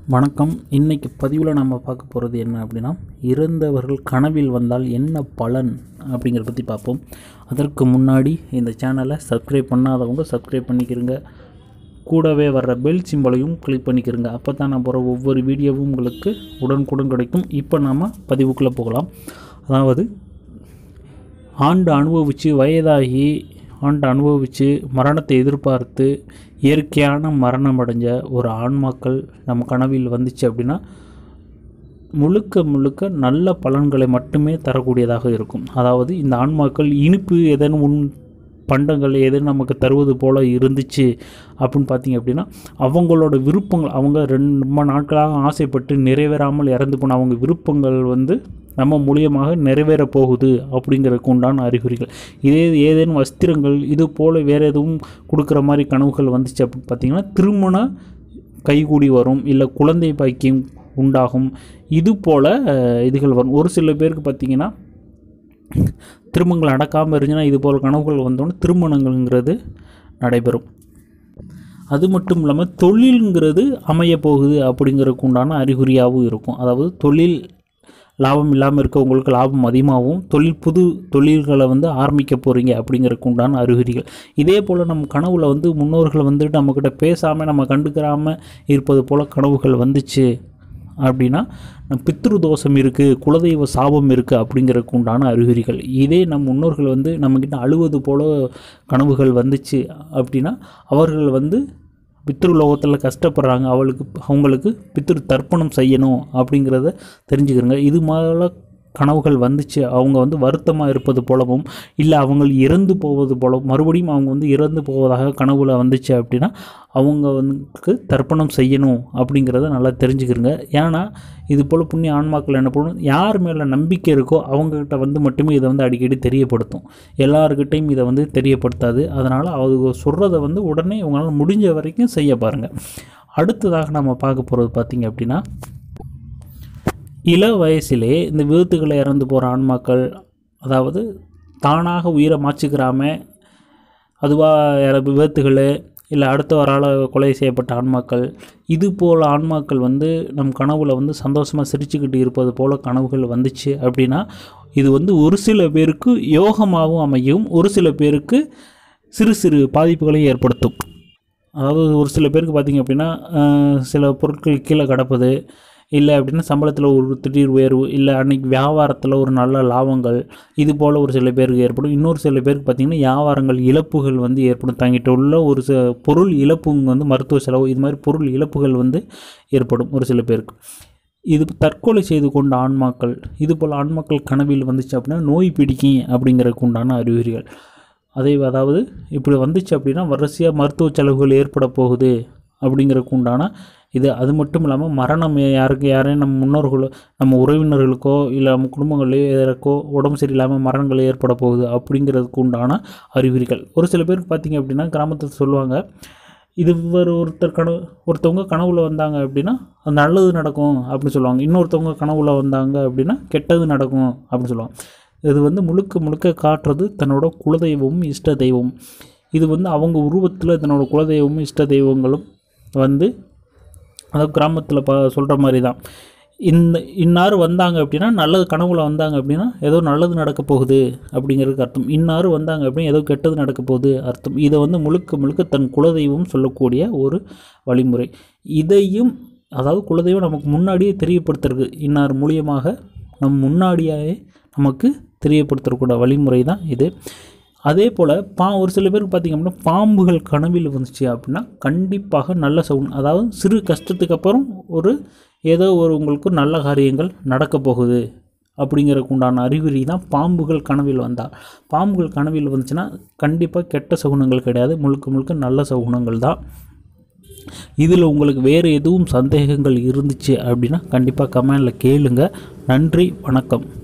வணக்கம் இன்னைக்கு பதிவில் நம்ம பார்க்க போகிறது என்ன அப்படின்னா இறந்தவர்கள் கனவில் வந்தால் என்ன பலன் அப்படிங்கிறத பற்றி பார்ப்போம் அதற்கு முன்னாடி இந்த சேனலை சப்ஸ்கிரைப் பண்ணாதவங்க சப்ஸ்கிரைப் பண்ணிக்கிறங்க கூடவே வர்ற பெல் சிம்பலையும் கிளிக் பண்ணிக்கிறங்க அப்போ தான் நான் போகிற ஒவ்வொரு வீடியோவும் உங்களுக்கு உடனுக்குடன் கிடைக்கும் இப்போ நாம் பதிவுக்குள்ளே போகலாம் அதாவது ஆண்டு அனுபவித்து வயதாகி ஆண்டு அனுபவித்து மரணத்தை எதிர்பார்த்து இயற்கையான மரணம் அடைஞ்ச ஒரு ஆன்மாக்கள் நம்ம கனவில் வந்துச்சு அப்படின்னா முழுக்க முழுக்க நல்ல பலன்களை மட்டுமே தரக்கூடியதாக இருக்கும் அதாவது இந்த ஆன்மாக்கள் இனிப்பு ஏதேனும் உன் பண்டங்கள் ஏதேனும் நமக்கு தருவது போல் இருந்துச்சு அப்படின்னு பார்த்தீங்க அப்படின்னா அவங்களோட விருப்பங்கள் அவங்க ரெண்டு ரொம்ப நாட்களாக ஆசைப்பட்டு நிறைவேறாமல் இறந்து போன அவங்க விருப்பங்கள் வந்து நம்ம மூலியமாக நிறைவேற போகுது அப்படிங்கிறதுக்கு உண்டான அறிகுறிகள் இதே ஏதேனும் வஸ்திரங்கள் இது போல் வேறு எதுவும் கொடுக்குற மாதிரி கனவுகள் வந்துச்சு அப்படின்னு பார்த்தீங்கன்னா திருமண கைகூடி வரும் இல்லை குழந்தை பாக்கியம் உண்டாகும் இது போல் அஹ், இதுகள் வரும் ஒரு சில பேருக்கு பார்த்தீங்கன்னா திருமணங்கள் நடக்காமல் இருந்துச்சுன்னா இது போல் கனவுகள் வந்தோடனே திருமணங்கள்ங்கிறது நடைபெறும் அது மட்டும் இல்லாமல் தொழிலுங்கிறது அமைய போகுது அப்படிங்கிறதுக்கு உண்டான அறிகுறியாகவும் இருக்கும் அதாவது தொழில் லாபம் இல்லாமல் இருக்கவங்களுக்கு லாபம் அதிகமாகவும் தொழில் புது தொழில்களை வந்து ஆரம்பிக்க போகிறீங்க அப்படிங்கிறதுக்கு உண்டான அறிகுறிகள் இதே போல் நம்ம கனவுல வந்து முன்னோர்கள் வந்துட்டு நம்மக்கிட்ட பேசாமல் நம்ம கண்டுக்கிறாமல் இருப்பது போல் கனவுகள் வந்துச்சு அப்படின்னா நம்ம பித்ரு தோஷம் இருக்குது குலதெய்வ சாபம் இருக்குது அப்படிங்கிறதுக்கு உண்டான அறிகுறிகள் இதே நம் முன்னோர்கள் வந்து நம்மக்கிட்ட அழுவது போல கனவுகள் வந்துச்சு அப்படின்னா அவர்கள் வந்து பித்ரு லோகத்தில் கஷ்டப்படுறாங்க அவளுக்கு அவங்களுக்கு பித்ரு தர்ப்பணம் செய்யணும் அப்படிங்கிறத தெரிஞ்சுக்கிறங்க இது மாதிரி கனவுகள் வந்துச்சு அவங்க வந்து வருத்தமாக இருப்பது போலவும் இல்லை அவங்க இறந்து போவது போல மறுபடியும் அவங்க வந்து இறந்து போவதாக கனவுல வந்துச்சு அப்படின்னா அவங்க வந்து தர்ப்பணம் செய்யணும் அப்படிங்கிறத நல்லா தெரிஞ்சுக்கிறங்க ஏன்னா இது போல் புண்ணிய ஆன்மாக்கள் என்ன பண்ணணும் யார் மேலே நம்பிக்கை இருக்கோ அவங்கக்கிட்ட வந்து மட்டுமே இதை வந்து அடிக்கடி தெரியப்படுத்தும் எல்லாருக்கிட்டையும் இதை வந்து தெரியப்படுத்தாது அதனால் அவங்க சொல்கிறத வந்து உடனே உங்களால் முடிஞ்ச வரைக்கும் செய்ய பாருங்கள் அடுத்ததாக நம்ம பார்க்க போகிறது பார்த்திங்க அப்படின்னா இள வயசிலே இந்த விபத்துகளை இறந்து போகிற ஆன்மாக்கள் அதாவது தானாக உயிரை மாச்சிக்கிறாம அதுவாக விபத்துகள் இல்லை அடுத்தவரால் கொலை செய்யப்பட்ட ஆன்மாக்கள் இது போல் ஆன்மாக்கள் வந்து நம் கனவுல வந்து சந்தோஷமாக சிரிச்சுக்கிட்டு இருப்பது போல் கனவுகள் வந்துச்சு அப்படின்னா இது வந்து ஒரு சில பேருக்கு யோகமாகவும் அமையும் ஒரு சில பேருக்கு சிறு சிறு பாதிப்புகளையும் ஏற்படுத்தும் அதாவது ஒரு சில பேருக்கு பார்த்திங்க அப்படின்னா அஹ், சில பொருட்கள் கீழே கிடப்பது இல்லை அப்படின்னா சம்பளத்தில் ஒரு திடீர் உயர்வு இல்லை அன்னைக்கு வியாபாரத்தில் ஒரு நல்ல லாபங்கள் இது போல் ஒரு சில பேருக்கு ஏற்படும் இன்னொரு சில பேருக்கு பார்த்திங்கன்னா வியாபாரங்கள் இழப்புகள் வந்து ஏற்படும் தங்கிட்ட உள்ள ஒரு சில பொருள் இழப்புங்க வந்து மருத்துவ செலவு இது மாதிரி பொருள் இழப்புகள் வந்து ஏற்படும் ஒரு சில பேருக்கு இது தற்கொலை செய்து கொண்ட ஆன்மாக்கள் இது போல் ஆன்மாக்கள் கனவில் வந்துச்சு அப்படின்னா நோய் பிடிக்கும் அப்படிங்கிறதுக்கு உண்டான அறிகுறிகள் அதே அதாவது இப்படி வந்துச்சு அப்படின்னா வரிசையாக மருத்துவ செலவுகள் ஏற்பட போகுது அப்படிங்கிறதுக்கு உண்டான இது அது மட்டும் இல்லாமல் மரணம் யாருக்கு யாரையும் நம்ம முன்னோர்களோ நம்ம உறவினர்களுக்கோ இல்லை நம்ம குடும்பங்களையோ எதற்கோ உடம்பு சரியில்லாமல் மரணங்கள் ஏற்பட போகுது அப்படிங்கிறதுக்கு உண்டான அறிகுறிகள் ஒரு சில பேருக்கு பார்த்திங்க அப்படின்னா கிராமத்தில் சொல்லுவாங்க இது ஒரு ஒருத்தர் கனவு ஒருத்தவங்க கனவுல வந்தாங்க அப்படின்னா அது நல்லது நடக்கும் அப்படின்னு சொல்லுவாங்க இன்னொருத்தவங்க கனவுல வந்தாங்க அப்படின்னா கெட்டது நடக்கும் அப்படின்னு சொல்லுவாங்க இது வந்து முழுக்க முழுக்க காட்டுறது தன்னோட குலதெய்வமும் இஷ்ட தெய்வம் இது வந்து அவங்க உருவத்தில் தன்னோட குலதெய்வமும் இஷ்ட தெய்வங்களும் வந்து அதாவது கிராமத்தில் ப சொல்கிற மாதிரி தான் இந்த இன்னார் வந்தாங்க அப்படின்னா நல்லது கனவுல வந்தாங்க அப்படின்னா ஏதோ நல்லது நடக்க போகுது அப்படிங்கிறதுக்கு அர்த்தம் இன்னார் வந்தாங்க அப்படின்னா ஏதோ கெட்டது நடக்க போகுது அர்த்தம் இதை வந்து முழுக்க முழுக்க தன் குலதெய்வம் சொல்லக்கூடிய ஒரு வழிமுறை இதையும் அதாவது குலதெய்வம் நமக்கு முன்னாடியே தெரியப்படுத்துறது இன்னார் மூலியமாக நம் முன்னாடியே நமக்கு தெரியப்படுத்தக்கூடிய வழிமுறை தான் இது அதே போல் பா ஒரு சில பேருக்கு பார்த்திங்க அப்படின்னா பாம்புகள் கனவில் வந்துச்சு அப்படின்னா கண்டிப்பாக நல்ல சவுண்ட் அதாவது சிறு கஷ்டத்துக்கு அப்புறம் ஒரு ஏதோ ஒரு உங்களுக்கு நல்ல காரியங்கள் நடக்க போகுது அப்படிங்கிறதுக்கு உண்டான அறிகுறி தான் பாம்புகள் கனவில் வந்தால் பாம்புகள் கனவில் வந்துச்சுன்னா கண்டிப்பாக கெட்ட சகுனங்கள் கிடையாது முழுக்க முழுக்க நல்ல சகுனங்கள் தான் இதில் உங்களுக்கு வேறு எதுவும் சந்தேகங்கள் இருந்துச்சு அப்படின்னா கண்டிப்பாக கமெண்டில் கேளுங்க நன்றி வணக்கம்